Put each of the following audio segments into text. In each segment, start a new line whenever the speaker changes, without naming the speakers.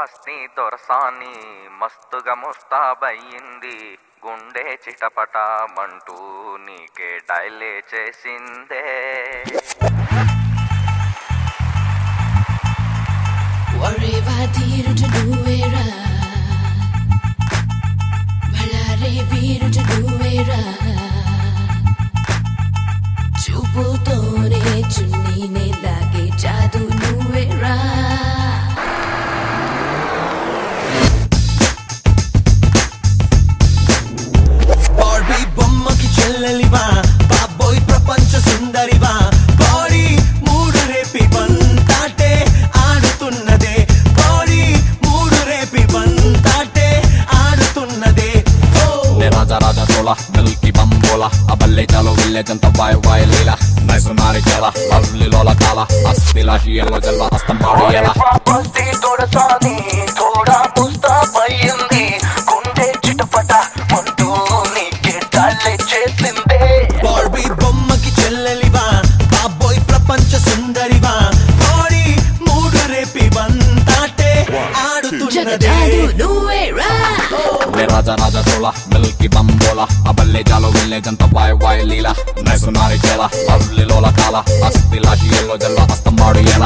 మస్తి దొరసాని మస్తుగా ముస్తాబయ్యింది గుండె చిటపటామంటూ నీకే డైలే చేసిందే
Whatever తీరుట నువ్వేరా బళ్ళారే వీరుట నువ్వేరా చూపుతోనే చున్నీనే లాగే జాదు నువ్వేరా
బార్బీ బొమ్మకి చెల్లెలివా బాబోయ్ ప్రపంచ సుందరివా బాడీ మూడు రేపి బంతాటే ఆడుతున్నదే బాడీ మూడు రేపి బంతాటే ఆడుతున్నదే
నే రాజా రాజా తోల మిల్కి బంబోల ఆ బల్లే చాలో విల్లేజంత వాయ్ వాయ్ లీల నైస్ నారి చాల లవ్లీ లోల కాల అస్థిల షియల్లో జల్వ అస్తం పాడియల
మస్తి తోడసాని తోడా ముస్తాబయ్యింది గుండె చిటపట మంటూ నీకే డాలే చేసిందే బార్బీ బొమ్మకి చెల్లెలివా బాబోయ్ ప్రపంచ సుందరివా బాడీ మూడు రేపి బంతాటే ఆడుతున్నదే
జగజాదు నువ్వేరా
నే రాజా రాజా తోల మిల్కి బంబోల ఆ బల్లే చాలో విల్లేజంత వాయ్ వాయ్ లీల నైస్ నారి చాల లవ్లీ లోల కాల అస్థిల షియల్లో జల్వ అస్తం పాడియల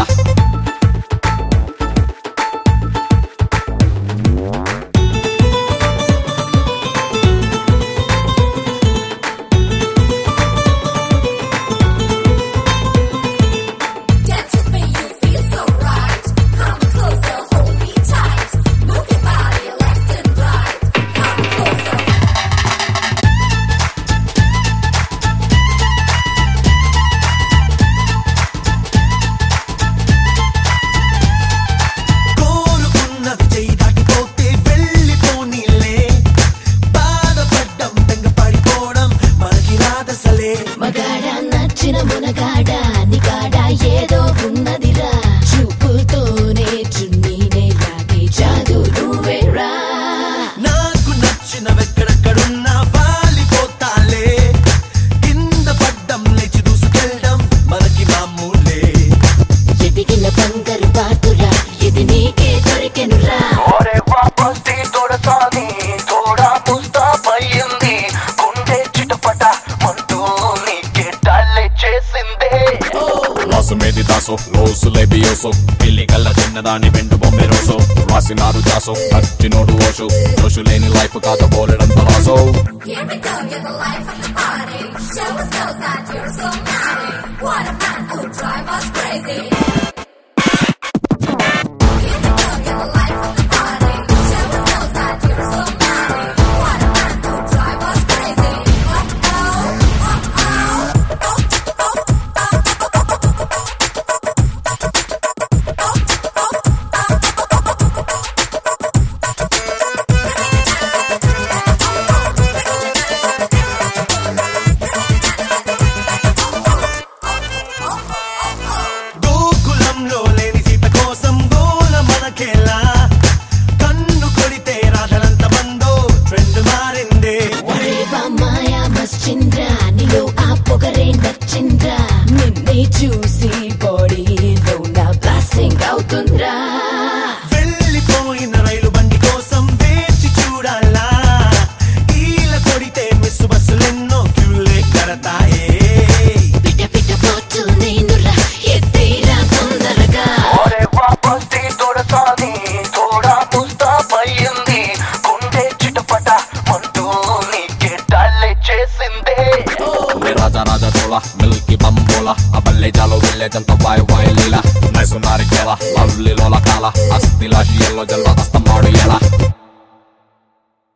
Dance with me, you feel so right. Come closer, hold me tight. Move your body left and right. Come closer.
కోరుకున్నది చేయి దాటిపోతే వెళ్ళిపోనీలే బాధపడ్డం బెంగ పడిపోవడం మనకి రాదసలే
మగాడ నచ్చిన మునగాడ నిగాడ ఏదో ఉన్నదిరా చూపుతోనే చున్నీనే లాగే జాదు నువ్వేరా
నాకు నచ్చినవెక్కడెక్కడున్నా వాలిపోతాలే కింద పడ్డం లేచి దూసుకెళ్ళడం మనకి మామూలే
ఎదిగిన బంగారు బాతురా ఇది నీకే దొరికెనురా
ఒరే వాపస్తి తోడసాని తోడా ముస్తాబయ్యింది గుండె చిటపట మంటూ నీకే డాలే చేసిందే
లాసు మేది దాసో లోసు లేబియోసో పిల్లి కల్ల చిన్నదాని వెండు బొమ్మె రోసో రాసినారు చాసో నచ్చినోడు ఓషు దోషు లేని లైఫ్ కాద బోలెడంత రాసో
Here we go, you're the life of the party. Show us those that you're so naughty. What a man who drive us crazy. Here we go, you're the life of the party. Show us those that you're so naughty. What a man who drive us crazy. Uh-oh, uh-oh.
గోకులంలో లేని సీత కోసం గోల మనకెలా కన్ను కొడితే రాధనంత మందో trend మారిందే
Oreva మాయా మస్చింద్రా నీలో ఆ పొగరే నచ్చింద్రా నిన్నే చూసి బాడీలో నా బ్లాస్టింగ్ అవుతుందిరా
వెళ్ళిపోయిన రైలు బండి కోసం వేచి చూడాలా ఈల కొడితే మిస్సు బస్సులెన్నో క్యూలే కడతాయే
పిట పిట పోతూ నేనురా ఎత్తేరా తొందరగా
ఒరే వాపస్తి తోడసాని తోడా ముస్తాబయ్యింది గుండె చిటపట మంటూ నీకే డాలే చేసిందే
నే రాజా రాజా తోల మిల్కి బంబోల ఆ బల్లే చాలో విల్లేజంత వాయ్ వాయ్ లీల నైస్ నారి చాల లవ్లీ లోల కాల అస్థిల షియల్లో జల్వ